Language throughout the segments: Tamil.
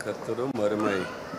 கர்த்தரும் மறுமை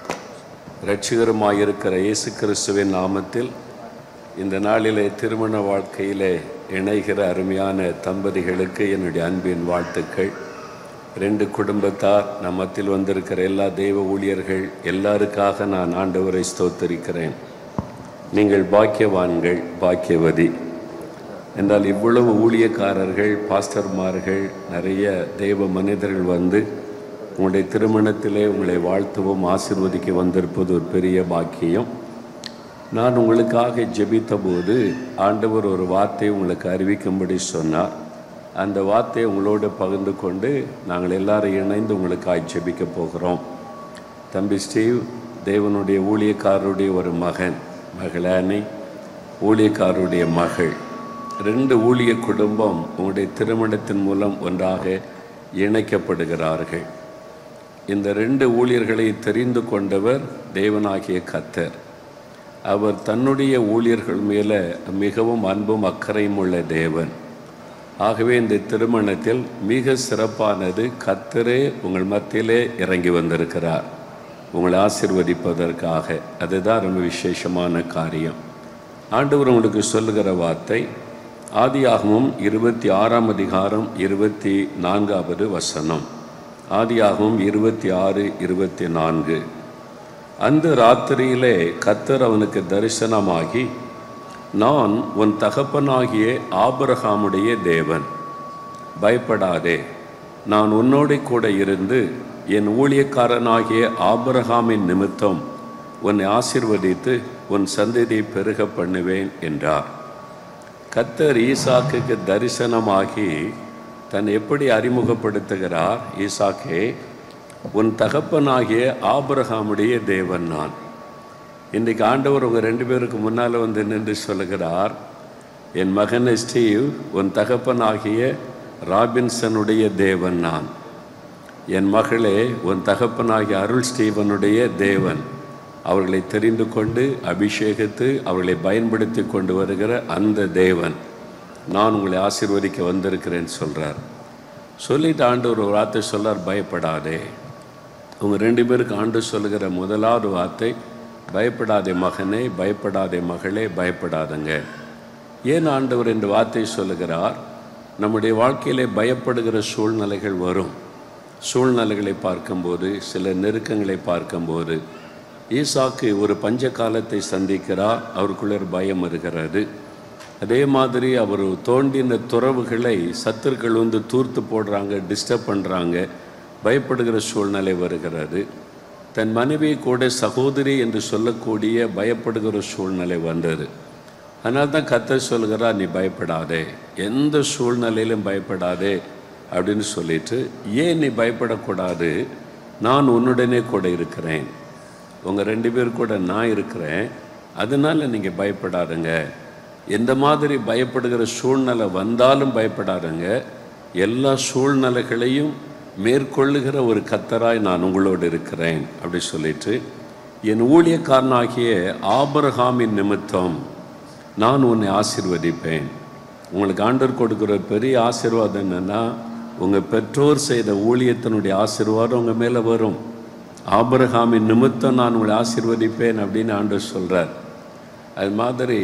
இரட்சகருமாயிருக்கிற இயேசு கிறிஸ்துவின் நாமத்தில் இந்த நாளிலே திருமண வாழ்க்கையிலே இணைகிற அருமையான தம்பதிகளுக்கு என்னுடைய அன்பின் வாழ்த்துக்கள் ரெண்டு குடும்பத்தார் நம்மத்தில் வந்திருக்கிற எல்லா தெய்வ ஊழியர்கள் எல்லாருக்காக நான் ஆண்டவரை ஸ்தோத்தரிக்கிறேன் நீங்கள் பாக்கியவான்கள் பாக்கியவதி என்றால் இவ்வளவு ஊழியக்காரர்கள் பாஸ்டர்மார்கள் நிறைய தெய்வ மனிதர்கள் வந்து உங்களுடைய திருமணத்திலே உங்களை வாழ்த்தவும் ஆசிர்வதிக்க வந்திருப்பது ஒரு பெரிய பாக்கியம் நான் உங்களுக்காக ஜெபித்தபோது ஆண்டவர் ஒரு வார்த்தையை உங்களுக்கு அறிவிக்கும்படி சொன்னார் அந்த வார்த்தையை உங்களோடு பகிர்ந்து கொண்டு நாங்கள் எல்லாரும் இணைந்து உங்களுக்காக ஜெபிக்க போகிறோம் தம்பி ஸ்டீவ் தேவனுடைய ஊழியக்காரருடைய ஒரு மகன் மகளானி ஊழியக்காரருடைய மகள் ரெண்டு ஊழிய குடும்பம் உங்களுடைய திருமணத்தின் மூலம் ஒன்றாக இணைக்கப்படுகிறார்கள் இந்த ரெண்டு ஊழியர்களை தெரிந்து கொண்டவர் தேவனாகிய கத்தர் அவர் தன்னுடைய ஊழியர்கள் மேலே மிகவும் அன்பும் அக்கறையும் உள்ள தேவன் ஆகவே இந்த திருமணத்தில் மிக சிறப்பானது கத்தரே உங்கள் மத்தியிலே இறங்கி வந்திருக்கிறார் உங்களை ஆசிர்வதிப்பதற்காக அதுதான் ரொம்ப விசேஷமான காரியம் ஆண்டவர் உங்களுக்கு சொல்லுகிற வார்த்தை ஆதியாகமும் இருபத்தி ஆறாம் அதிகாரம் இருபத்தி நான்காவது வசனம் ஆதியாகமும் இருபத்தி ஆறு இருபத்தி நான்கு அந்த ராத்திரியிலே கத்தர் அவனுக்கு தரிசனமாகி நான் உன் தகப்பனாகிய ஆபிரகாமுடைய தேவன் பயப்படாதே நான் உன்னோடு கூட இருந்து என் ஊழியக்காரனாகிய ஆபிரகாமின் நிமித்தம் உன்னை ஆசிர்வதித்து உன் சந்ததியை பெருக பண்ணுவேன் என்றார் கத்தர் ஈசாக்குக்கு தரிசனமாகி தன் எப்படி அறிமுகப்படுத்துகிறார் ஈசாக்கே உன் தகப்பனாகிய ஆபிரகாமுடைய தேவன் நான் இன்றைக்கு ஆண்டவர் உங்கள் ரெண்டு பேருக்கு முன்னால் வந்து நின்று சொல்லுகிறார் என் மகன் ஸ்டீவ் உன் தகப்பனாகிய ராபின்சனுடைய தேவன் நான் என் மகளே உன் தகப்பனாகிய அருள் ஸ்டீவனுடைய தேவன் அவர்களை தெரிந்து கொண்டு அபிஷேகித்து அவர்களை பயன்படுத்தி கொண்டு வருகிற அந்த தேவன் நான் உங்களை ஆசீர்வதிக்க வந்திருக்கிறேன்னு சொல்கிறார் சொல்லிட்டு ஆண்டு ஒரு வார்த்தை சொல்லார் பயப்படாதே உங்கள் ரெண்டு பேருக்கு ஆண்டு சொல்லுகிற முதலாவது வார்த்தை பயப்படாதே மகனே பயப்படாதே மகளே பயப்படாதங்க ஏன் ஆண்டவர் இந்த வார்த்தை சொல்லுகிறார் நம்முடைய வாழ்க்கையிலே பயப்படுகிற சூழ்நிலைகள் வரும் சூழ்நிலைகளை பார்க்கும்போது சில நெருக்கங்களை பார்க்கும்போது ஈசாக்கு ஒரு பஞ்ச காலத்தை சந்திக்கிறார் அவருக்குள்ள ஒரு பயம் இருக்கிறது அதே மாதிரி அவர் தோண்டின துறவுகளை சத்துருக்கள் வந்து தூர்த்து போடுறாங்க டிஸ்டர்ப் பண்ணுறாங்க பயப்படுகிற சூழ்நிலை வருகிறது தன் மனைவி கூட சகோதரி என்று சொல்லக்கூடிய பயப்படுகிற சூழ்நிலை வந்தது அதனால தான் கத்த சொல்கிறா நீ பயப்படாதே எந்த சூழ்நிலையிலும் பயப்படாதே அப்படின்னு சொல்லிட்டு ஏன் நீ பயப்படக்கூடாது நான் உன்னுடனே கூட இருக்கிறேன் உங்கள் ரெண்டு பேர் கூட நான் இருக்கிறேன் அதனால் நீங்கள் பயப்படாதுங்க எந்த மாதிரி பயப்படுகிற சூழ்நிலை வந்தாலும் பயப்படாதுங்க எல்லா சூழ்நிலைகளையும் மேற்கொள்ளுகிற ஒரு கத்தராய் நான் உங்களோடு இருக்கிறேன் அப்படி சொல்லிட்டு என் ஊழியக்காரனாகிய ஆபரகாமின் நிமித்தம் நான் உன்னை ஆசிர்வதிப்பேன் உங்களுக்கு ஆண்டர் கொடுக்குற பெரிய ஆசீர்வாதம் என்னென்னா உங்கள் பெற்றோர் செய்த ஊழியத்தினுடைய ஆசீர்வாதம் உங்கள் மேலே வரும் ஆபரகாமின் நிமித்தம் நான் உங்களை ஆசிர்வதிப்பேன் அப்படின்னு ஆண்டவர் சொல்கிறார் அது மாதிரி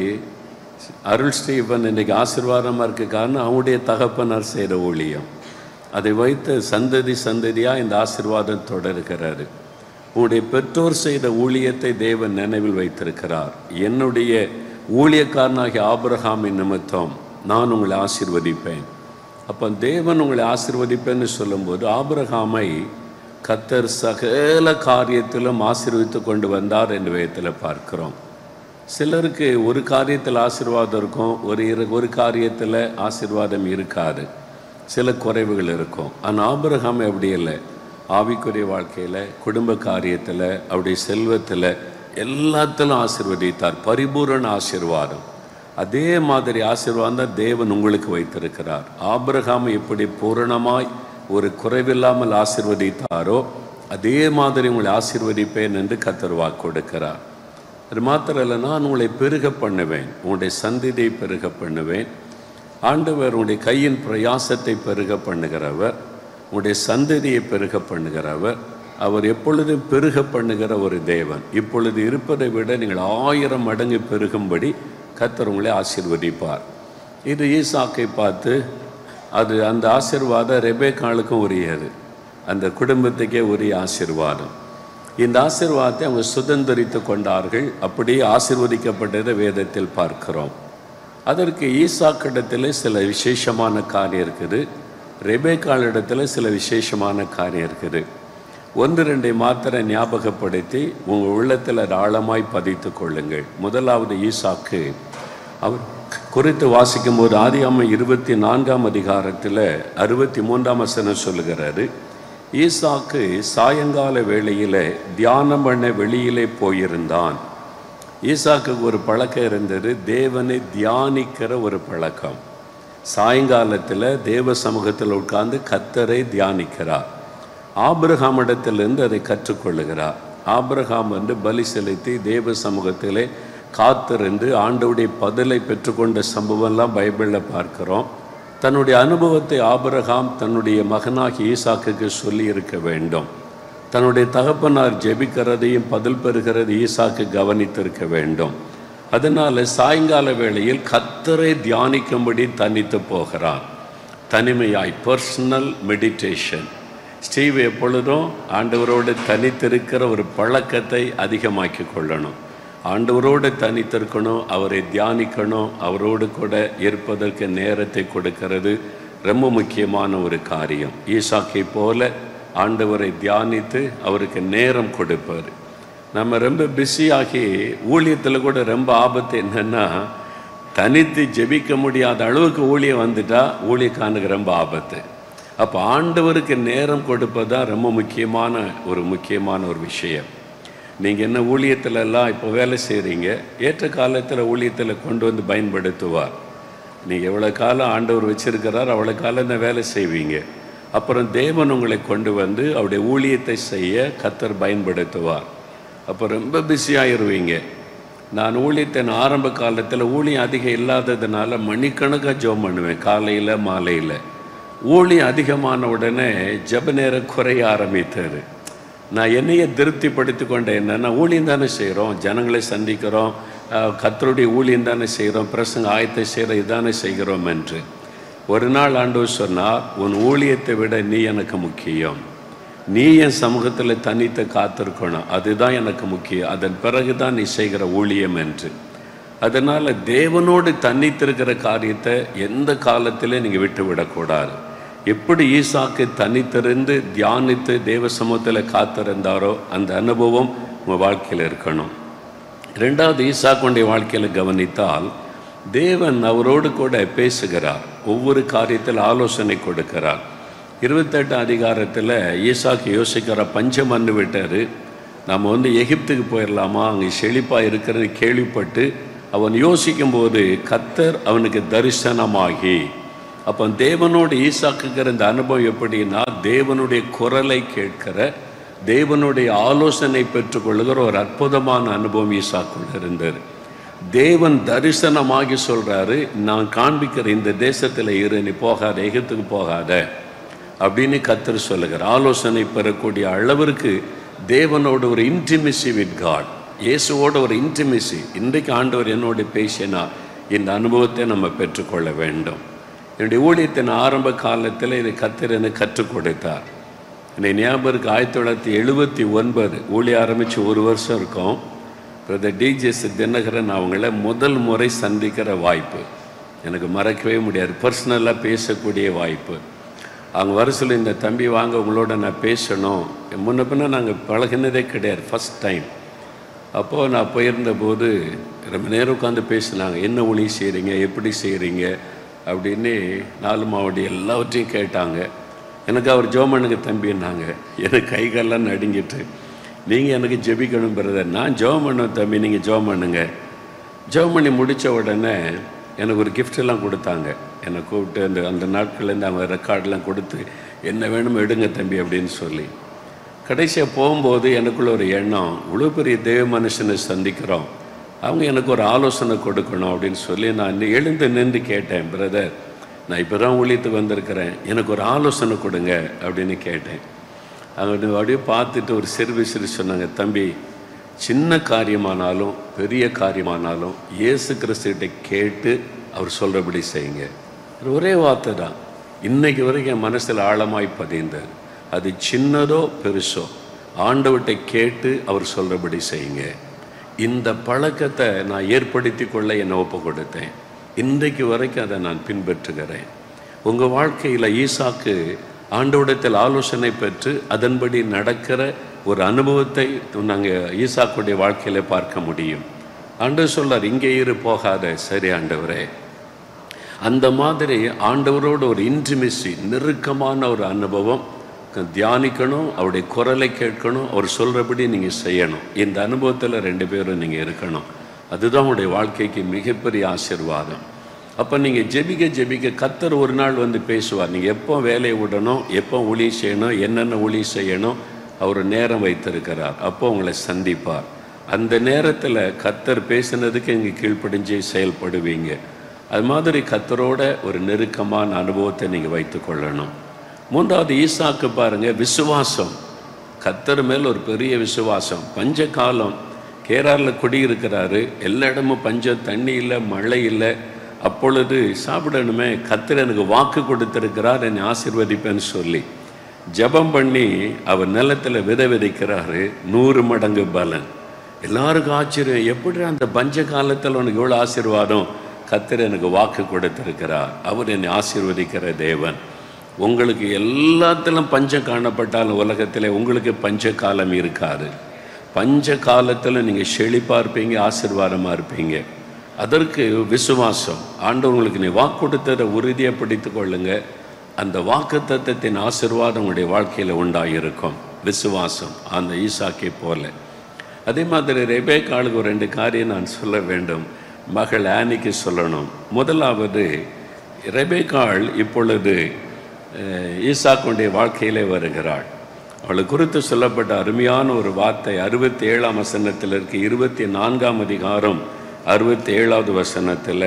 அருள் ஸ்ரீவன் இன்றைக்கி ஆசீர்வாதமாக இருக்க காரணம் அவனுடைய தகப்பனார் செய்த ஊழியம் அதை வைத்து சந்ததி சந்ததியாக இந்த ஆசிர்வாதம் தொடர்கிறாரு உன்னுடைய பெற்றோர் செய்த ஊழியத்தை தேவன் நினைவில் வைத்திருக்கிறார் என்னுடைய ஊழியக்காரனாகிய ஆபிரகாமின் நிமித்தம் நான் உங்களை ஆசிர்வதிப்பேன் அப்போ தேவன் உங்களை ஆசிர்வதிப்பேன்னு சொல்லும்போது ஆபிரகாமை கத்தர் சகல காரியத்திலும் ஆசீர்வித்து கொண்டு வந்தார் என்ற விதத்தில் பார்க்கிறோம் சிலருக்கு ஒரு காரியத்தில் ஆசீர்வாதம் இருக்கும் ஒரு இரு ஒரு காரியத்தில் ஆசீர்வாதம் இருக்காது சில குறைவுகள் இருக்கும் ஆனால் ஆபிரகாம் அப்படி இல்லை ஆவிக்குரிய வாழ்க்கையில் குடும்ப காரியத்தில் அவருடைய செல்வத்தில் எல்லாத்திலும் ஆசிர்வதித்தார் பரிபூரண ஆசீர்வாதம் அதே மாதிரி ஆசீர்வாதம் தான் தேவன் உங்களுக்கு வைத்திருக்கிறார் ஆபிரகாம் எப்படி பூரணமாய் ஒரு குறைவில்லாமல் ஆசிர்வதித்தாரோ அதே மாதிரி உங்களை ஆசிர்வதிப்பேன் என்று கத்தர் வாக்கு கொடுக்கிறார் அது மாத்திரம் இல்லை நான் உங்களை பெருக பண்ணுவேன் உங்களுடைய சந்திதை பெருக பண்ணுவேன் ஆண்டவர் உங்களுடைய கையின் பிரயாசத்தை பெருக பண்ணுகிறவர் உங்களுடைய சந்ததியை பெருக பண்ணுகிறவர் அவர் எப்பொழுதும் பெருக பண்ணுகிற ஒரு தேவன் இப்பொழுது இருப்பதை விட நீங்கள் ஆயிரம் மடங்கு பெருகும்படி கர்த்தர் உங்களை ஆசீர்வதிப்பார் இது ஈசாக்கை பார்த்து அது அந்த ஆசீர்வாதம் ரெபேக்காளுக்கும் உரியது அந்த குடும்பத்துக்கே உரிய ஆசீர்வாதம் இந்த ஆசீர்வாதத்தை அவங்க சுதந்திரித்து கொண்டார்கள் அப்படியே ஆசீர்வதிக்கப்பட்டதை வேதத்தில் பார்க்கிறோம் அதற்கு ஈசாக்கிடத்தில் சில விசேஷமான காரியம் இருக்குது ரெபேக்காளிடத்தில் சில விசேஷமான காரியம் இருக்குது ஒன்று ரெண்டை மாத்திர ஞாபகப்படுத்தி உங்கள் உள்ளத்தில் அதை ஆழமாய் பதித்து கொள்ளுங்கள் முதலாவது ஈசாக்கு அவர் குறித்து வாசிக்கும் போது ஆதியாம இருபத்தி நான்காம் அதிகாரத்தில் அறுபத்தி மூன்றாம் வசனம் சொல்லுகிறாரு ஈசாக்கு சாயங்கால வேளையில் தியானம் பண்ண வெளியிலே போயிருந்தான் ஈசாக்குக்கு ஒரு பழக்கம் இருந்தது தேவனை தியானிக்கிற ஒரு பழக்கம் சாயங்காலத்தில் தேவ சமூகத்தில் உட்கார்ந்து கத்தரை தியானிக்கிறார் ஆபிரகாமிடத்திலிருந்து அதை கற்றுக்கொள்ளுகிறார் ஆபிரகாம் வந்து பலி செலுத்தி தேவ சமூகத்திலே காத்திருந்து ஆண்டவுடைய பதிலை பெற்றுக்கொண்ட சம்பவம்லாம் பைபிளில் பார்க்கிறோம் தன்னுடைய அனுபவத்தை ஆபிரகாம் தன்னுடைய மகனாகி ஈசாக்குக்கு சொல்லி இருக்க வேண்டும் தன்னுடைய தகப்பனார் ஜெபிக்கிறதையும் பதில் பெறுகிறது ஈசாக்கு கவனித்திருக்க வேண்டும் அதனால சாயங்கால வேளையில் கத்தரை தியானிக்கும்படி தனித்து போகிறான் தனிமையாய் பர்சனல் மெடிடேஷன் ஸ்டீவ் எப்பொழுதும் ஆண்டவரோடு தனித்திருக்கிற ஒரு பழக்கத்தை அதிகமாக்கி கொள்ளணும் ஆண்டவரோடு தனித்திருக்கணும் அவரை தியானிக்கணும் அவரோடு கூட இருப்பதற்கு நேரத்தை கொடுக்கிறது ரொம்ப முக்கியமான ஒரு காரியம் ஈசாக்கை போல ஆண்டவரை தியானித்து அவருக்கு நேரம் கொடுப்பார் நம்ம ரொம்ப பிஸியாகி ஊழியத்தில் கூட ரொம்ப ஆபத்து என்னன்னா தனித்து ஜெபிக்க முடியாத அளவுக்கு ஊழியம் வந்துட்டா ஊழியக்கானுக்கு ரொம்ப ஆபத்து அப்போ ஆண்டவருக்கு நேரம் கொடுப்பது ரொம்ப முக்கியமான ஒரு முக்கியமான ஒரு விஷயம் நீங்கள் என்ன ஊழியத்துல எல்லாம் இப்போ வேலை செய்கிறீங்க ஏற்ற காலத்தில் ஊழியத்தில் கொண்டு வந்து பயன்படுத்துவார் நீங்கள் எவ்வளோ காலம் ஆண்டவர் வச்சிருக்கிறார் அவ்வளோ காலம் தான் வேலை செய்வீங்க அப்புறம் தேவன் உங்களை கொண்டு வந்து அவருடைய ஊழியத்தை செய்ய கத்தர் பயன்படுத்துவார் அப்போ ரொம்ப பிஸியாகிருவீங்க நான் ஊழியத்தின் ஆரம்ப காலத்தில் ஊழியம் அதிகம் இல்லாததுனால மணிக்கணக்காக ஜெபம் பண்ணுவேன் காலையில் மாலையில் ஊழியம் அதிகமான உடனே ஜெப நேரம் குறைய ஆரம்பித்தது நான் என்னையே திருப்திப்படுத்தி கொண்டேன் என்னன்னா ஊழியம் தானே செய்கிறோம் ஜனங்களை சந்திக்கிறோம் அஹ், கர்த்தருடைய ஊழியம் தானே செய்கிறோம் பிரசங்க ஆயத்தை செய்கிற இதானே செய்கிறோம் என்று ஒரு நாள் ஆண்டவர் சொன்னார் உன் ஊழியத்தை விட நீ எனக்கு முக்கியம் நீ என் சமூகத்தில் தனித்து காத்திருக்கணும் அதுதான் எனக்கு முக்கியம் அதன் பிறகு தான் நீ செய்கிற ஊழியம் என்று அதனால் தேவனோடு தனித்திருக்கிற காரியத்தை எந்த காலத்திலே நீங்கள் விட்டு விடக்கூடாது எப்படி ஈசாக்கு தனித்திருந்து தியானித்து தேவ சமூகத்தில் காத்திருந்தாரோ அந்த அனுபவம் உங்கள் வாழ்க்கையில் இருக்கணும் ரெண்டாவது ஈசாக்குடைய வாழ்க்கையில் கவனித்தால் தேவன் அவரோடு கூட பேசுகிறார் ஒவ்வொரு காரியத்தில் ஆலோசனை கொடுக்கிறார் இருபத்தெட்டு அதிகாரத்தில் ஈசாக்கு யோசிக்கிற பஞ்சம் வந்து விட்டார் நம்ம வந்து எகிப்துக்கு போயிடலாமா அங்கே செழிப்பாக இருக்கிறது கேள்விப்பட்டு அவன் யோசிக்கும்போது கத்தர் அவனுக்கு தரிசனமாகி அப்போ தேவனோடு ஈசாக்குங்கிற இந்த அனுபவம் எப்படின்னா தேவனுடைய குரலை கேட்கிற தேவனுடைய ஆலோசனை பெற்றுக்கொள்ளுகிற ஒரு அற்புதமான அனுபவம் ஈசாக்குள்ள இருந்தது தேவன் தரிசனமாகி சொல்றாரு நான் காண்பிக்கிற இந்த தேசத்தில் இரு நீ போகாத எகிப்துக்கு போகாத அப்படின்னு கத்தர் சொல்லுகிறார் ஆலோசனை பெறக்கூடிய அளவிற்கு தேவனோட ஒரு இன்டிமிசி வித் காட் இயேசுவோட ஒரு இன்டிமிசி இன்றைக்கு ஆண்டவர் என்னோட பேசினா இந்த அனுபவத்தை நம்ம பெற்றுக்கொள்ள வேண்டும் என்னுடைய ஊழியத்தின் ஆரம்ப காலத்தில் இதை கத்தர் எனக்கு கற்றுக் கொடுத்தார் என்னை ஞாபகம் இருக்கு ஆயிரத்தி தொள்ளாயிரத்தி எழுபத்தி ஒன்பது ஊழிய ஆரம்பித்து ஒரு வருஷம் இருக்கும் பிரதர் டிஜிஎஸ் தினகரன் அவங்கள முதல் முறை சந்திக்கிற வாய்ப்பு எனக்கு மறக்கவே முடியாது பர்சனலாக பேசக்கூடிய வாய்ப்பு அவங்க வரிசையில் இந்த தம்பி வாங்க உங்களோட நான் பேசணும் முன்ன பின்ன நாங்கள் பழகினதே கிடையாது ஃபஸ்ட் டைம் அப்போது நான் போயிருந்த போது ரொம்ப நேரம் உட்காந்து பேசினாங்க என்ன ஒளி செய்கிறீங்க எப்படி செய்கிறீங்க அப்படின்னு நாலு மாவடி எல்லாவற்றையும் கேட்டாங்க எனக்கு அவர் ஜோமனுக்கு தம்பின்னாங்க எனக்கு கை காலெல்லாம் நடுங்கிட்டு நீங்கள் எனக்கு ஜெபிக்கணும் பிரதர் நான் ஜெபம் பண்ணுவேன் தம்பி நீங்கள் ஜெபம் பண்ணுங்க ஜெபம் பண்ணி முடித்த உடனே எனக்கு ஒரு gift எல்லாம் கொடுத்தாங்க என்னை கூப்பிட்டு அந்த அந்த நாட்கள்லேருந்து அவங்க ரெக்கார்டெலாம் கொடுத்து என்ன வேணுமோ எடுங்க தம்பி அப்படின்னு சொல்லி கடைசியாக போகும்போது எனக்குள்ள ஒரு எண்ணம் இவ்வளோ பெரிய தேவ மனுஷனை சந்திக்கிறோம் அவங்க எனக்கு ஒரு ஆலோசனை கொடுக்கணும் அப்படின்னு சொல்லி நான் இன்னும் எழுந்து நின்று கேட்டேன் பிரதர் நான் இப்போ தான் ஊழியத்துக்கு வந்திருக்கிறேன் எனக்கு ஒரு ஆலோசனை கொடுங்க அப்படின்னு கேட்டேன் அவங்க அப்படியே பார்த்துட்டு ஒரு சிறு விசிறு சொன்னாங்க தம்பி சின்ன காரியமானாலும் பெரிய காரியமானாலும் இயேசு கிறிஸ்துகிட்ட கேட்டு அவர் சொல்கிறபடி செய்யுங்க இது ஒரே வார்த்தை தான் இன்னைக்கு வரைக்கும் என் மனசில் ஆழமாய் பதிந்தது அது சின்னதோ பெருசோ ஆண்டவர்கிட்ட கேட்டு அவர் சொல்கிறபடி செய்யுங்க இந்த பழக்கத்தை நான் ஏற்படுத்தி கொள்ள என்னை ஒப்பு கொடுத்தேன் இன்றைக்கு வரைக்கும் அதை நான் பின்பற்றுகிறேன் உங்கள் வாழ்க்கையில் ஈசாக்கு ஆண்டவடத்தில் ஆலோசனை பெற்று அதன்படி நடக்கிற ஒரு அனுபவத்தை நாங்கள் ஈசாக்குடைய வாழ்க்கையில் பார்க்க முடியும் ஆண்டவர் சொல்லார் இங்கே இரு போகாத சரி ஆண்டவரே அந்த மாதிரி ஆண்டவரோட ஒரு இன்டிமிசி நெருக்கமான ஒரு அனுபவம் தியானிக்கணும் அவருடைய குரலை கேட்கணும் அவர் சொல்கிறபடி நீங்கள் செய்யணும் இந்த அனுபவத்தில் ரெண்டு பேரும் நீங்கள் இருக்கணும் அதுதான் உங்களுடைய வாழ்க்கைக்கு மிகப்பெரிய ஆசீர்வாதம் அப்போ நீங்கள் ஜெபிக்க ஜெபிக்க கத்தர் ஒரு நாள் வந்து பேசுவார் நீங்கள் எப்போ வேலையை விடணும் எப்போ ஒளி செய்யணும் என்னென்ன ஒளி செய்யணும் அவர் நேரம் வைத்திருக்கிறார் அப்போ உங்களை சந்திப்பார் அந்த நேரத்தில் கத்தர் பேசினதுக்கு இங்கே கீழ்ப்படிஞ்சு செயல்படுவீங்க அது மாதிரி கத்தரோட ஒரு நெருக்கமான அனுபவத்தை நீங்கள் வைத்துக்கொள்ளணும் மூன்றாவது ஈசாக்கு பாருங்க விசுவாசம் கத்தர் மேல் ஒரு பெரிய விசுவாசம் பஞ்ச காலம் கேரளில் குடியிருக்கிறாரு எல்லா இடமும் பஞ்சம் தண்ணி இல்லை மழை இல்லை அப்பொழுது சாப்பிடணுமே கத்தர் எனக்கு வாக்கு கொடுத்திருக்கிறார் என்னை ஆசிர்வதிப்பேன்னு சொல்லி ஜெபம் பண்ணி அவர் நிலத்தில் விதை விதைக்கிறாரு நூறு மடங்கு பலன் எல்லாருக்கும் ஆச்சரியம் எப்படி அந்த பஞ்ச காலத்தில் உனக்கு இவ்வளோ ஆசீர்வாதம் கத்தர் எனக்கு வாக்கு கொடுத்திருக்கிறார் அவர் என்னை ஆசீர்வதிக்கிற தேவன் உங்களுக்கு எல்லாத்திலும் பஞ்சம் காணப்பட்டாலும் உலகத்தில் உங்களுக்கு பஞ்ச காலம் இருக்காது பஞ்ச காலத்தில் நீங்கள் செழிப்பாக இருப்பீங்க ஆசீர்வாதமாக இருப்பீங்க அதற்கு விசுவாசம் ஆண்டவர் உங்களுக்கு நீ வாக்கு கொடுத்ததை உறுதியாக பிடித்து கொள்ளுங்க அந்த வாக்கு தத்தத்தின் ஆசீர்வாதம் உங்களுடைய வாழ்க்கையில் உண்டாகிருக்கும் விசுவாசம் அந்த ஈசாக்கை போல அதே மாதிரி ரெபேக்காளுக்கு ஒரு ரெண்டு காரியம் நான் சொல்ல வேண்டும் மகள் ஆனிக்கு சொல்லணும் முதலாவது ரெபேக்காள் இப்பொழுது அஹ், ஈசாக்குடைய வாழ்க்கையிலே வருகிறாள் அவளை குறித்து சொல்லப்பட்ட அருமையான ஒரு வார்த்தை அறுபத்தி ஏழாம் வசனத்தில் இருக்கு இருபத்தி நான்காம் அதிகாரம் அறுபத்தி ஏழாவது வசனத்தில்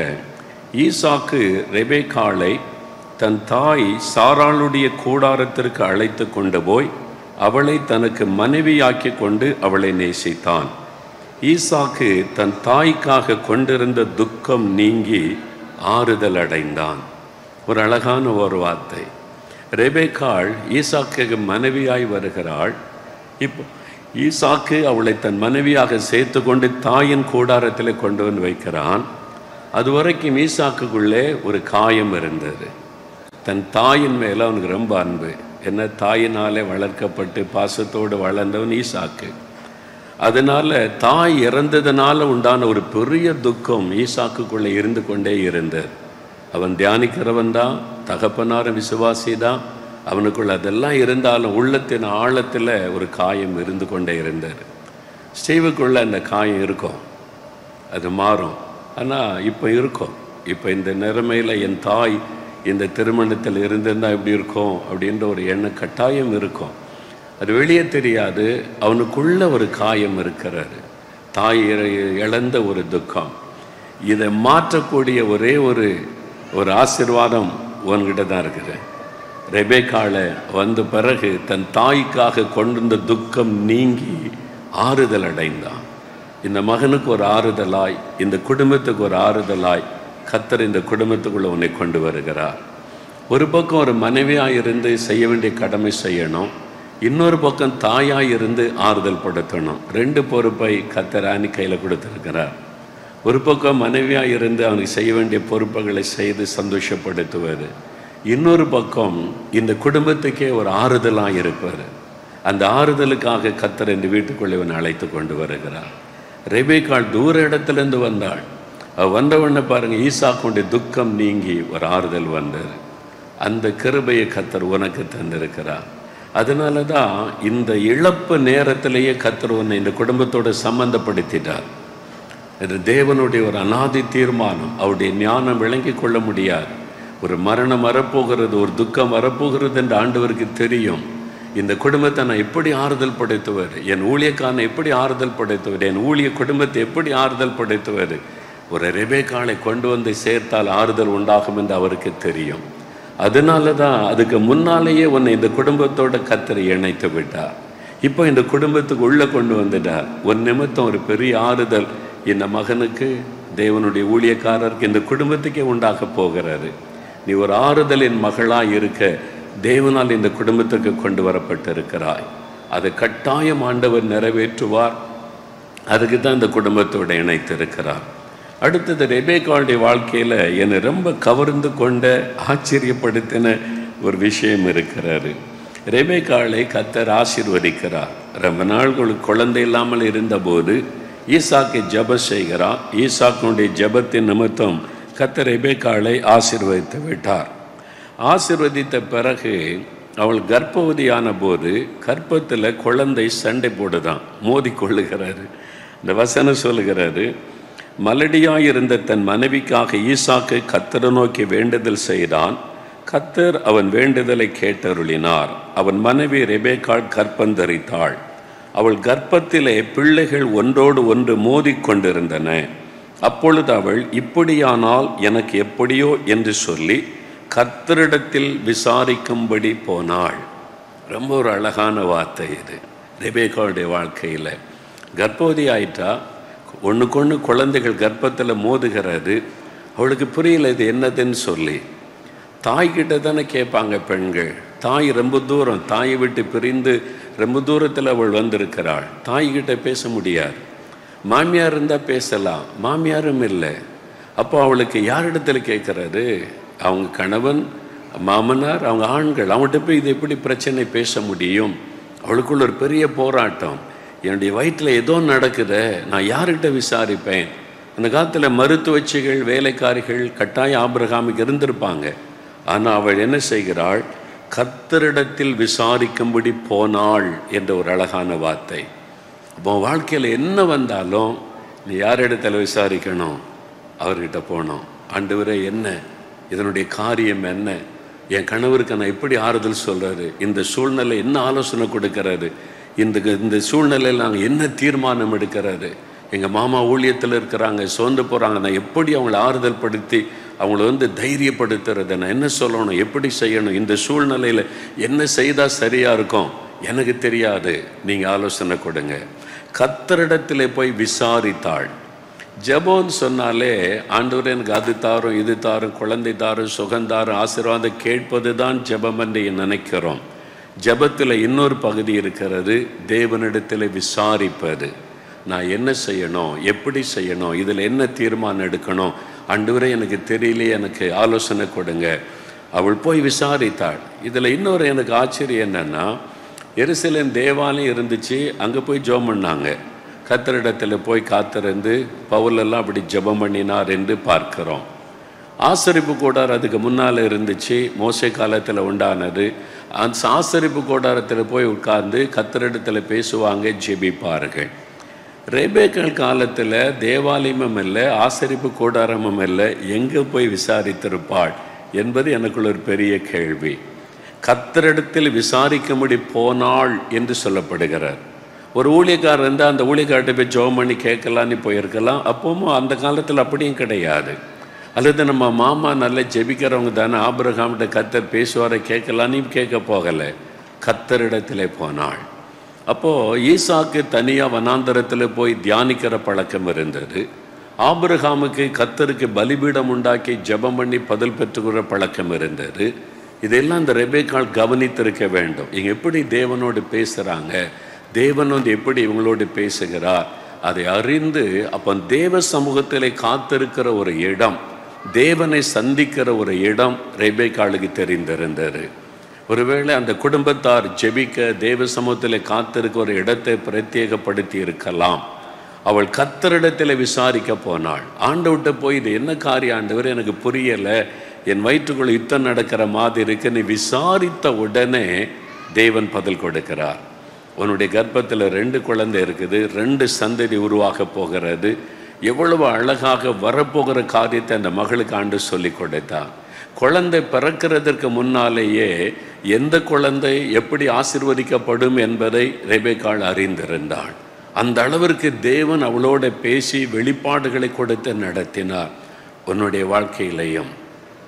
ஈசாக்கு ரெபேக்காளை தன் தாய் சாராளுடைய கூடாரத்திற்கு அழைத்து கொண்டு போய் அவளை தனக்கு மனைவியாக்கி கொண்டு அவளை நேசித்தான் ஈசாக்கு தன் தாய்க்காக கொண்டிருந்த துக்கம் நீங்கி ஆறுதல் அடைந்தான் ஒரு அழகான ஒரு வார்த்தை ரெபேக்காள் ஈசாக்கு மனைவியாய் வருகிறாள் இப்போ ஈசாக்கு அவளை தன் மனைவியாக சேர்த்து கொண்டு தாயின் கூடாரத்தில் கொண்டு வந்து வைக்கிறான் அது வரைக்கும் ஈசாக்குக்குள்ளே ஒரு காயம் இருந்தது தன் தாயின் மேலே அவனுக்கு ரொம்ப அன்பு என்ன தாயினாலே வளர்க்கப்பட்டு பாசத்தோடு வளர்ந்தவன் ஈசாக்கு அதனால தாய் இறந்ததுனால உண்டான ஒரு பெரிய துக்கம் ஈசாக்குக்குள்ளே இருந்து கொண்டே இருந்தது அவன் தியானிக்கிறவன் தான் தகப்பனார விசுவாசி தான் அவனுக்குள்ள அதெல்லாம் இருந்தாலும் உள்ளத்தின் ஆழத்தில் ஒரு காயம் இருந்து கொண்டே இருந்தது ஸ்டீவுக்குள்ள அந்த காயம் இருக்கும் அது மாறும் ஆனால் இப்போ இருக்கும் இப்போ இந்த நிலைமையில் என் தாய் இந்த திருமணத்தில் இருந்திருந்தா எப்படி இருக்கும் அப்படின்ற ஒரு எண்ணம் கட்டாயம் இருக்கும் அது வெளியே தெரியாது அவனுக்குள்ள ஒரு காயம் இருக்கிறாரு தாய் இழ- இழந்த ஒரு துக்கம் இதை மாற்றக்கூடிய ஒரே ஒரு ஒரு ஆசீர்வாதம் உன்கிட்ட தான் இருக்குது ரெபேக்கால வந்த பிறகு தன் தாய்க்காக கொண்டிருந்த துக்கம் நீங்கி ஆறுதல் அடைந்தான் இந்த மகனுக்கு ஒரு ஆறுதலாய் இந்த குடும்பத்துக்கு ஒரு ஆறுதலாய் கத்தர் இந்த குடும்பத்துக்குள்ள உன்னை கொண்டு வருகிறார் ஒரு பக்கம் ஒரு மனைவியாக இருந்து செய்ய வேண்டிய கடமை செய்யணும் இன்னொரு பக்கம் தாயாய் இருந்து ஆறுதல் படுத்தணும் ரெண்டு பொறுப்பை கத்தர் ஆணி கையில் கொடுத்திருக்கிறார் ஒரு பக்கம் மனைவியாக இருந்து அவனுக்கு செய்ய வேண்டிய பொறுப்புகளை செய்து சந்தோஷப்படுத்துவது இன்னொரு பக்கம் இந்த குடும்பத்துக்கே ஒரு ஆறுதலாக இருப்பார் அந்த ஆறுதலுக்காக கத்தர் இந்த வீட்டுக்குள்ளே இவனை அழைத்து கொண்டு வருகிறார் ரெபேக்காள் தூர இடத்துலேருந்து வந்தாள் அவ வந்தவொடனே பாருங்க ஈசாக்குடைய துக்கம் நீங்கி ஒரு ஆறுதல் வந்தது அந்த கிருபையை கத்தர் உனக்கு தந்திருக்கிறார் அதனால தான் இந்த இழப்பு நேரத்திலேயே கத்தர் உன்னை இந்த குடும்பத்தோட சம்பந்தப்படுத்திட்டார் இது தேவனுடைய ஒரு அனாதி தீர்மானம் அவருடைய ஞானம் விளங்கி கொள்ள முடியாது ஒரு மரணம் வரப்போகிறது ஒரு துக்கம் வரப்போகிறது என்று ஆண்டவருக்கு தெரியும் இந்த குடும்பத்தை நான் எப்படி ஆறுதல் படுத்துவது என் ஊழியக்காரனை எப்படி ஆறுதல் படுத்துவது என் ஊழிய குடும்பத்தை எப்படி ஆறுதல் படுத்துவது ஒரு ரெபேக்காளை கொண்டு வந்து சேர்த்தால் ஆறுதல் உண்டாகும் என்று அவருக்கு தெரியும் அதனால தான் அதுக்கு முன்னாலேயே உன்னை இந்த குடும்பத்தோட கத்தரை இணைத்து விட்டார் இப்போ இந்த குடும்பத்துக்கு உள்ளே கொண்டு வந்துட்டார் ஒரு நிமித்தம் ஒரு பெரிய ஆறுதல் இந்த மகனுக்கு தேவனுடைய ஊழியக்காரருக்கு இந்த குடும்பத்துக்கே உண்டாக போகிறாரு நீ ஒரு ஆறுதலின் மகளாய் இருக்க தேவனால் இந்த குடும்பத்துக்கு கொண்டு வரப்பட்டிருக்கிறாய் அதை கட்டாயம் ஆண்டவர் நிறைவேற்றுவார் அதுக்கு தான் இந்த குடும்பத்தோடு இணைத்திருக்கிறார் அடுத்தது ரெபேக்காளுடைய வாழ்க்கையில் என்னை ரொம்ப கவர்ந்து கொண்ட ஆச்சரியப்படுத்தின ஒரு விஷயம் இருக்கிறாரு ரெபேக்காளை கத்தர் ஆசீர்வதிக்கிறார் ரொம்ப நாள்களுக்கு குழந்தை இல்லாமல் இருந்தபோது ஈசாக்கு ஜெபம் செய்கிறார் ஈசாக்கினுடைய ஜெபத்தின் நிமித்தம் கத்தர் ரெபேக்காளை ஆசீர்வதித்து விட்டார் ஆசீர்வதித்த பிறகு அவள் கர்ப்பவதியான போது கர்ப்பத்தில் குழந்தை சண்டை போடுதான் மோதி கொள்ளுகிறாரு இந்த வசனம் சொல்லுகிறாரு மலடியாயிருந்த தன் மனைவிக்காக ஈசாக்கு கத்தரை நோக்கி வேண்டுதல் செய்தான் கத்தர் அவன் வேண்டுதலை கேட்டருளினார் அவன் மனைவி ரெபேக்காள் கற்பந்தரித்தாள் அவள் கர்ப்பத்திலே பிள்ளைகள் ஒன்றோடு ஒன்று மோதிக்கொண்டிருந்தன அப்பொழுது அவள் இப்படியானால் எனக்கு எப்படியோ என்று சொல்லி கர்த்தரிடத்தில் விசாரிக்கும்படி போனாள் ரொம்ப ஒரு அழகான வார்த்தை இது ரெபேக்காவுடைய வாழ்க்கையில் கர்ப்பவதி ஆயிட்டா ஒன்றுக்கொன்று குழந்தைகள் கர்ப்பத்தில் மோதுகிறது அவளுக்கு புரியல இது என்னதுன்னு சொல்லி தாய்கிட்ட தானே கேட்பாங்க பெண்கள் தாய் ரொம்ப தூரம் தாயை விட்டு பிரிந்து ரொம்ப தூரத்தில் அவள் வந்திருக்கிறாள் தாய்கிட்ட பேச முடியாது மாமியார் இருந்தால் பேசலாம் மாமியாரும் இல்லை அப்போ அவளுக்கு யாரிடத்துல கேட்குறாரு அவங்க கணவன் மாமனார் அவங்க ஆண்கள் அவங்கள்ட்ட போய் இது எப்படி பிரச்சனை பேச முடியும் அவளுக்குள்ள ஒரு பெரிய போராட்டம் என்னுடைய வயிற்றில் ஏதோ நடக்குதே நான் யார்கிட்ட விசாரிப்பேன் அந்த காலத்தில் மருத்துவச்சிகள் வேலைக்காரிகள் கட்டாய ஆபிரகாமுக்கு இருந்திருப்பாங்க ஆனால் அவள் என்ன செய்கிறாள் கர்த்தரிடத்தில் விசாரிக்கும்படி போனாள் என்ற ஒரு அழகான வார்த்தை அப்போ வாழ்க்கையில் என்ன வந்தாலும் நீ யார் இடத்துல விசாரிக்கணும் அவர்கிட்ட போனோம் ஆண்டவரே என்ன இதனுடைய காரியம் என்ன என் கணவருக்கு நான் எப்படி ஆறுதல் சொல்கிறாரு இந்த சூழ்நிலை என்ன ஆலோசனை கொடுக்கறாரு இந்த இந்த சூழ்நிலையில் நாங்கள் என்ன தீர்மானம் எடுக்கிறாரு எங்கள் மாமா ஊழியத்தில் இருக்கிறாங்க சோர்ந்து போகிறாங்க நான் எப்படி அவங்கள ஆறுதல் படுத்தி அவங்கள வந்து தைரியப்படுத்துறது நான் என்ன சொல்லணும் எப்படி செய்யணும் இந்த சூழ்நிலையில் என்ன செய்தால் சரியாக இருக்கும் எனக்கு தெரியாது நீங்கள் ஆலோசனை கொடுங்க கத்தரிடத்தில் போய் விசாரித்தாள் ஜெபம்னு சொன்னாலே ஆண்டவர் எனக்கு அது தாரும் இது தாரும் குழந்தை தாரும் சுகந்தாரும் ஆசீர்வாதம் கேட்பது தான் ஜெபம் என்று நினைக்கிறோம் ஜெபத்தில் இன்னொரு பகுதி இருக்கிறது தேவனிடத்தில் விசாரிப்பது நான் என்ன செய்யணும் எப்படி செய்யணும் இதில் என்ன தீர்மானம் எடுக்கணும் ஆண்டவரே எனக்கு தெரியலையே எனக்கு ஆலோசனை கொடுங்க அவள் போய் விசாரித்தாள் இதில் இன்னொரு எனக்கு ஆச்சரியம் என்னன்னா எருசலேம் தேவாலயம் இருந்துச்சு அங்கே போய் ஜெபம் பண்ணாங்க கத்தரிடத்தில் போய் காத்திருந்து பவுலெல்லாம் அப்படி ஜெபம் பண்ணினார் என்று பார்க்கிறோம் ஆசரிப்பு கூடாரம் அதுக்கு முன்னால் இருந்துச்சு மோசை காலத்தில் உண்டானது அந்த ஆசரிப்பு கூடாரத்தில் போய் உட்கார்ந்து கத்தரிடத்தில் பேசுவாங்க ஜெபிப்பார்கள் ரேபேக்கள் காலத்தில் தேவாலயமும் இல்லை ஆசரிப்பு கூடாரமும் இல்லை எங்கே போய் விசாரித்திருப்பாள் என்பது எனக்குள்ள ஒரு பெரிய கேள்வி கத்தரிடத்தில் விசாரிக்கும்படி போனாள் என்று சொல்லப்படுகிறார் ஒரு ஊழியக்காரர் இருந்தால் அந்த ஊழியக்கார்ட்ட போய் ஜோம் பண்ணி கேட்கலான்னு போயிருக்கலாம் அப்பவும் அந்த காலத்தில் அப்படியும் கிடையாது அல்லது நம்ம மாமா நல்லா ஜெபிக்கிறவங்க தானே ஆபிரகாம்கிட்ட கத்தர் பேசுவாரை கேட்கலான்னு கேட்க போகலை கத்தரிடத்திலே போனாள் அப்போது ஈசாக்கு தனியாக வனாந்தரத்தில் போய் தியானிக்கிற பழக்கம் இருந்தது ஆபிரகாமுக்கு கத்தருக்கு பலிபீடம் உண்டாக்கி ஜெபம் பண்ணி பதில் பெற்றுக்கிற பழக்கம் இருந்தது இதெல்லாம் இந்த ரெபேக்கால் கவனித்திருக்க வேண்டும் இங்கே எப்படி தேவனோடு பேசுகிறாங்க தேவன் வந்து எப்படி இவங்களோடு பேசுகிறார் அதை அறிந்து அப்போ தேவ சமூகத்திலே காத்திருக்கிற ஒரு இடம் தேவனை சந்திக்கிற ஒரு இடம் ரெபேக்காளுக்கு தெரிந்திருந்தது ஒருவேளை அந்த குடும்பத்தார் ஜெபிக்க தேவ சமூகத்தில் காத்திருக்க ஒரு இடத்தை பிரத்யேகப்படுத்தி இருக்கலாம் அவள் கத்தரிடத்தில் விசாரிக்க போனாள் ஆண்டவர்கிட்ட போய் இது என்ன காரியம் ஆண்டவர் எனக்கு புரியலை என் வயிற்றுக்குள்ள யுத்தம் நடக்கிற மாதிரி இருக்குன்னு விசாரித்த உடனே தேவன் பதில் கொடுக்கிறார் உன்னுடைய கர்ப்பத்தில் ரெண்டு குழந்தை இருக்குது ரெண்டு சந்ததி உருவாக போகிறது எவ்வளவு அழகாக வரப்போகிற காரியத்தை அந்த மகளுக்கு ஆண்டு சொல்லி கொடுத்தான் குழந்தை பிறக்கிறதற்கு முன்னாலேயே எந்த குழந்தை எப்படி ஆசிர்வதிக்கப்படும் என்பதை ரெபேக்காள் அறிந்திருந்தாள் அந்த அளவிற்கு தேவன் அவளோட பேசி வெளிப்பாடுகளை கொடுத்து நடத்தினார் உன்னுடைய வாழ்க்கையிலையும்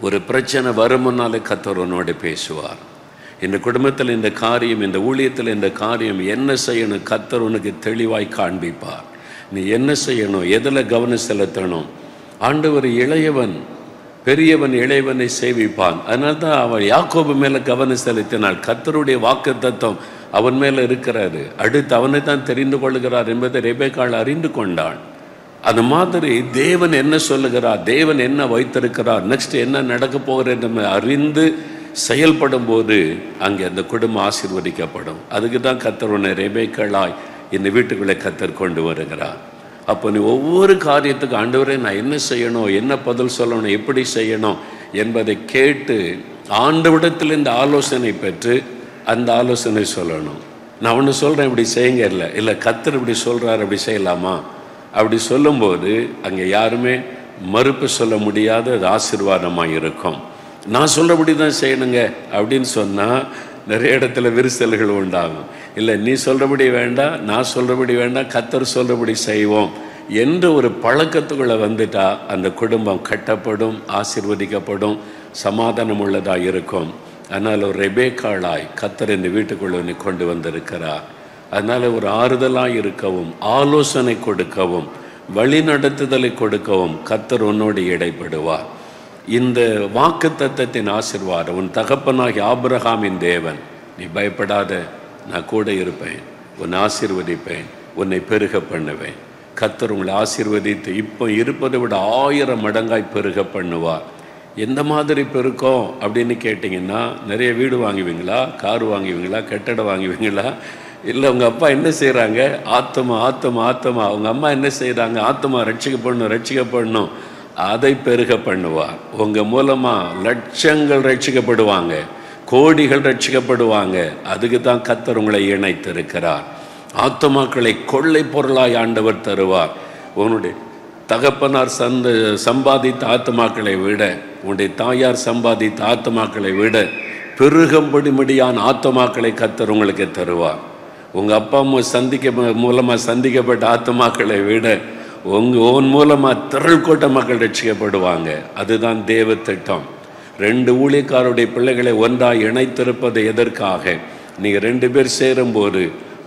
ஒரு பிரச்சனை வருமுன்னாலே கத்தர் உன்னோடு பேசுவார் இந்த குடும்பத்தில் இந்த காரியம் இந்த ஊழியத்தில் இந்த காரியம் என்ன செய்யணும் கத்தர் உனக்கு தெளிவாய் காண்பிப்பார் நீ என்ன செய்யணும் எதில் கவனம் செலுத்தணும் ஆண்டவர் இளையவன் பெரியவன் இளையவனை சேவிப்பான் அதனால தான் அவன் யாக்கோபு மேலே கவனம் செலுத்தினாள் கத்தருடைய வாக்கு தத்துவம் அவன் மேலே இருக்கிறாரு அடுத்து அவனை தான் தெரிந்து கொள்கிறார் என்பதை ரெபேக்காள் அறிந்து கொண்டாள் அது மாதிரி தேவன் என்ன சொல்லுகிறார் தேவன் என்ன வைத்திருக்கிறார் நெக்ஸ்ட் என்ன நடக்க போகிறது நம்ம அறிந்து செயல்படும் போது அங்கே அந்த குடும்பம் ஆசீர்வதிக்கப்படும் அதுக்கு தான் கத்தர் உன்னை ரெபேக்களாய் இந்த வீட்டுக்குள்ளே கத்தர் கொண்டு வருகிறார் அப்போ நீ ஒவ்வொரு காரியத்துக்கு ஆண்டவரே நான் என்ன செய்யணும் என்ன பதில் சொல்லணும் எப்படி செய்யணும் என்பதை கேட்டு ஆண்டவிடத்தில் இந்த ஆலோசனை பெற்று அந்த ஆலோசனை சொல்லணும் நான் ஒன்று சொல்கிறேன் இப்படி செய்யுங்க இல்லை இல்லை கத்தர் இப்படி சொல்கிறார் அப்படி செய்யலாமா அப்படி சொல்லும்போது அங்கே யாருமே மறுப்பு சொல்ல முடியாத அது ஆசீர்வாதமாக இருக்கும் நான் சொல்கிறபடி தான் செய்யணுங்க அப்படின்னு சொன்னால் நிறைய இடத்துல விரிசல்கள் உண்டாகும் இல்லை நீ சொல்கிறபடி வேண்டாம் நான் சொல்கிறபடி வேண்டாம் கத்தர் சொல்கிறபடி செய்வோம் என்ற ஒரு பழக்கத்துக்குள்ளே வந்துட்டா அந்த குடும்பம் கட்டப்படும் ஆசீர்வதிக்கப்படும் சமாதானம் உள்ளதாக இருக்கும் அதனால் ஒரு ரெபேக்காளாய் கத்தர் இந்த வீட்டுக்குள்ளே நீ கொண்டு வந்திருக்கிறார் அதனால் ஒரு ஆறுதலாக இருக்கவும் ஆலோசனை கொடுக்கவும் வழிநடத்துதலை கொடுக்கவும் கத்தர் உன்னோடு இடைப்படுவார் இந்த வாக்கு தத்தத்தின் ஆசிர்வாதம் உன் தகப்பனாகி ஆபிரகாமின் தேவன் நீ பயப்படாத நான் கூட இருப்பேன் உன்னை ஆசீர்வதிப்பேன் உன்னை பெருக பண்ணுவேன் கத்தர் உங்களை ஆசீர்வதித்து இப்போ இருப்பதை விட ஆயிரம் மடங்காய் பெருக பண்ணுவார் எந்த மாதிரி பெருக்கம் அப்படின்னு கேட்டிங்கன்னா நிறைய வீடு வாங்குவீங்களா கார் வாங்குவீங்களா கட்டடம் வாங்குவீங்களா இல்லை உங்கள் அப்பா என்ன செய்கிறாங்க ஆத்தமா ஆத்தமா ஆத்தமா அவங்க அம்மா என்ன செய்கிறாங்க ஆத்தமா ரட்சிக்கப்படணும் ரட்சிக்கப்படணும் அதை பெருக பண்ணுவார் உங்கள் மூலமாக லட்சங்கள் ரட்சிக்கப்படுவாங்க கோடிகள் ரட்சிக்கப்படுவாங்க அதுக்கு தான் கத்தர் உங்களை இணைத்திருக்கிறார் ஆத்துமாக்களை கொள்ளை பொருளாய் ஆண்டவர் தருவார் உன்னுடைய தகப்பனார் சந்த சம்பாதித்த ஆத்துமாக்களை விட உன்னுடைய தாயார் சம்பாதித்த ஆத்துமாக்களை விட பெருகம்படிமடியான ஆத்துமாக்களை கத்தர் உங்களுக்கு தருவார் உங்கள் அப்பா அம்மா சந்திக்க மூலமாக சந்திக்கப்பட்ட ஆத்துமாக்களை விட உங்கள் ஓன் மூலமாக திரள் கூட்ட மக்கள் ரட்சிக்கப்படுவாங்க அதுதான் தேவ திட்டம் ரெண்டு ஊழியக்காரருடைய பிள்ளைகளை ஒன்றாக இணைத்திருப்பது எதற்காக நீங்கள் ரெண்டு பேர் சேரும்போது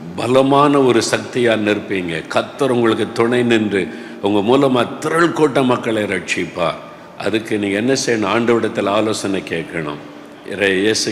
பலமான ஒரு சக்தியாக நிற்பீங்க கத்தர் உங்களுக்கு துணை நின்று உங்கள் மூலமாக திரள் கூட்ட மக்களை ரட்சிப்பார் அதுக்கு நீங்கள் என்ன செய்யணும் ஆண்டவிடத்தில் ஆலோசனை கேட்கணும் இறை- இயேசு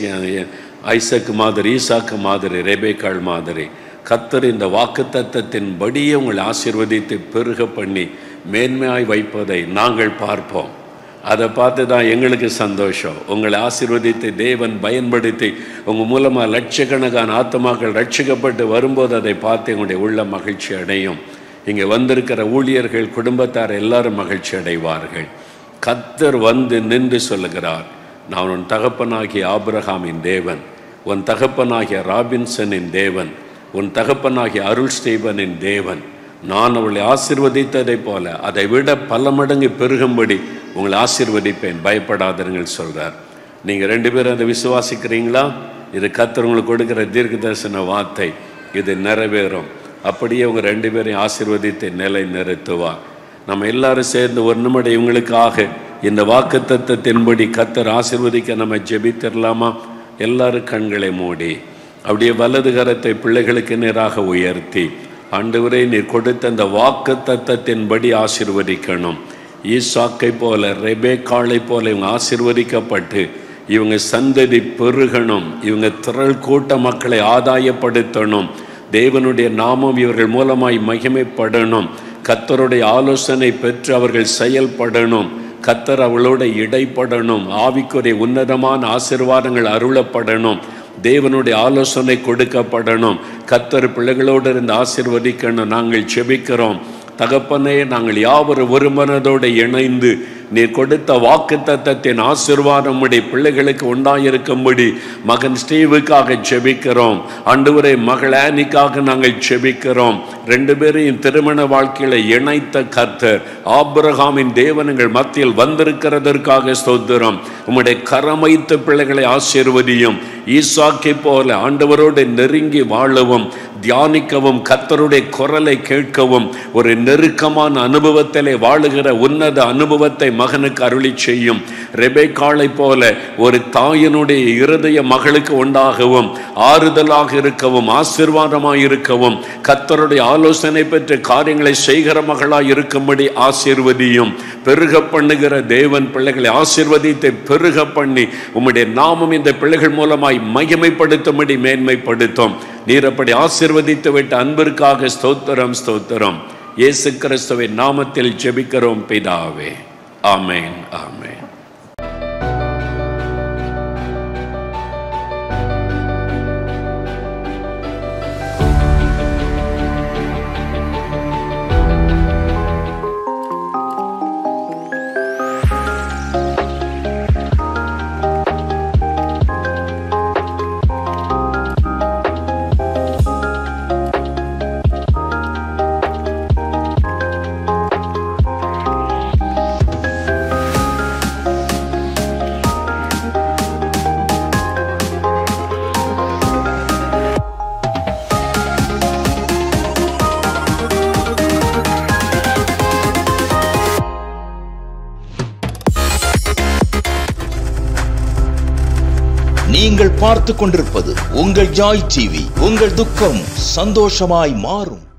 ஐசக்கு மாதிரி ஈசாக்கு மாதிரி ரெபேக்காள் மாதிரி கத்தர் இந்த வாக்கு தத்தத்தின்படியே உங்களை ஆசீர்வதித்து பெருக பண்ணி மேன்மையாய் வைப்பதை நாங்கள் பார்ப்போம் அதை பார்த்து தான் எங்களுக்கு சந்தோஷம் உங்களை ஆசீர்வதித்து தேவன் பயன்படுத்தி உங்கள் மூலமாக லட்சக்கணக்கான ஆத்மாக்கள் ரட்சிக்கப்பட்டு வரும்போது அதை பார்த்து எங்களுடைய உள்ள மகிழ்ச்சி அடையும் இங்கே வந்திருக்கிற ஊழியர்கள் குடும்பத்தார் எல்லாரும் மகிழ்ச்சி அடைவார்கள் கத்தர் வந்து நின்று சொல்லுகிறார் நான் உன் தகப்பனாகிய ஆபிரகாமின் தேவன் உன் தகப்பனாகிய ராபின்சனின் தேவன் உன் தகப்பனாகிய அருள் ஸ்டீபனின் தேவன் நான் அவளை ஆசீர்வதித்ததைப் போல அதை விட பல மடங்கு பெருகும்படி உங்களை ஆசீர்வதிப்பேன் பயப்படாதீர்கள் சொல்றார் நீங்கள் ரெண்டு பேரும் அதை விசுவாசிக்கிறீங்களா இது கத்தர் உங்களுக்கு கொடுக்கிற தீர்க்க தரிசன வார்த்தை இது நிறைவேறும் அப்படியே உங்க ரெண்டு பேரையும் ஆசீர்வதித்து நிலை நிறுத்துவார் நம்ம எல்லாரும் சேர்ந்து ஒரு நிமிடம் இவங்களுக்காக இந்த வாக்கு தத்தத்தின்படி கத்தர் ஆசீர்வதிக்க நம்ம ஜெபித்திரலாமா எல்லாரும் கண்களை மூடி அப்படியே வலது கரத்தை பிள்ளைகளுக்கு நேராக உயர்த்தி ஆண்டவரே நீர் கொடுத்த அந்த வாக்கு தத்தத்தின்படி ஆசீர்வதிக்கணும் ஈசாக்கை போல ரெபேக்காளை போல இவங்க ஆசீர்வதிக்கப்பட்டு இவங்க சந்ததி பெருகணும் இவங்க திரள் கூட்ட மக்களை ஆதாயப்படுத்தணும் தேவனுடைய நாமம் இவர்கள் மூலமாய் மகிமைப்படணும் கத்தருடைய ஆலோசனை பெற்று அவர்கள் செயல்படணும் கத்தர் அவளோட இடைப்படணும் ஆவிக்குரிய உன்னதமான ஆசீர்வாதங்கள் அருளப்படணும் தேவனுடைய ஆலோசனை கொடுக்கப்படணும் கத்தர் பிள்ளைகளோடு இருந்து ஆசீர்வதிக்கணும் நாங்கள் செபிக்கிறோம் தகப்பனே நாங்கள் யாவரும் ஒரு மனதோடு இணைந்து நீர் கொடுத்த வாக்கு தத்தத்தின் ஆசிர்வாதம் உடைய பிள்ளைகளுக்கு உண்டாயிருக்கும்படி மகன் ஸ்டீவுக்காக செபிக்கிறோம் அண்டுவரை மகள் ஆனிக்காக நாங்கள் செபிக்கிறோம் ரெண்டு பேரையும் திருமண வாழ்க்கையில இணைத்த கர்த்தர் ஆபிரகாமின் தேவனங்கள் மத்தியில் வந்திருக்கிறதற்காக ஸ்தோத்திரம் உம்முடைய கரமைத்த பிள்ளைகளை ஆசீர்வதியும் ஈசாக்கை போல ஆண்டவரோடு நெருங்கி வாழவும் தியானிக்கவும் கர்த்தருடைய குரலை கேட்கவும் ஒரு நெருக்கமான அனுபவத்திலே வாழுகிற உன்னத அனுபவத்தை மகனுக்கு அருளி செய்யும் ரெபேக்காளை போல ஒரு தாயினுடைய இருதய மகளுக்கு உண்டாகவும் ஆறுதலாக இருக்கவும் ஆசீர்வாதமாய் இருக்கவும் கர்த்தருடைய ஆலோசனை பெற்ற காரியங்களை செய்கிற மகளாய் இருக்கும்படி ஆசீர்வதியும் பெருக பண்ணுகிற தேவன் பிள்ளைகளை ஆசீர்வதித்து பெருக பண்ணி உம்முடைய நாமம் இந்த பிள்ளைகள் மூலமாய் மகிமைப்படுத்தும்படி மேன்மைப்படுத்தும் நீர் அப்படி ஆசீர்வதித்து விட்ட அன்பிற்காக ஸ்தோத்திரம் ஸ்தோத்திரம் இயேசு கிறிஸ்துவின் நாமத்தில் ஜெபிக்கிறோம் பிதாவே ஆமென் ஆமென் நீங்கள் பார்த்துக் கொண்டிருப்பது உங்கள் ஜாய் டிவி உங்கள் துக்கம் சந்தோஷமாய் மாறும்